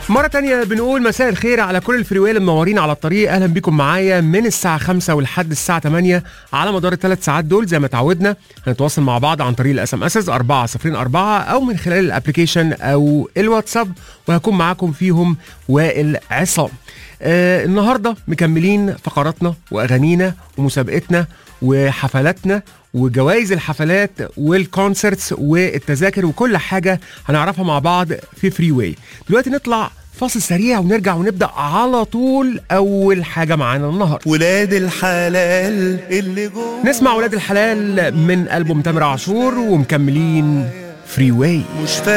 مرة تانية بنقول مساء الخير على كل الفريوية اللي منورين على الطريق أهلا بيكم معايا من الساعة 5 ولحد الساعة 8 على مدار الثلاث ساعات دول زي ما تعودنا هنتواصل مع بعض عن طريق الاس ام اس 404 أو من خلال الابلكيشن أو الواتساب وهكون معاكم فيهم وائل عصام. آه النهارده مكملين فقراتنا واغانينا ومسابقتنا وحفلاتنا وجوائز الحفلات والكونسرتس والتذاكر وكل حاجه هنعرفها مع بعض في فري واي دلوقتي نطلع فاصل سريع ونرجع ونبدا على طول اول حاجه معانا النهارده ولاد الحلال اللي جوه نسمع ولاد الحلال من البوم تامر عاشور ومكملين فري واي مش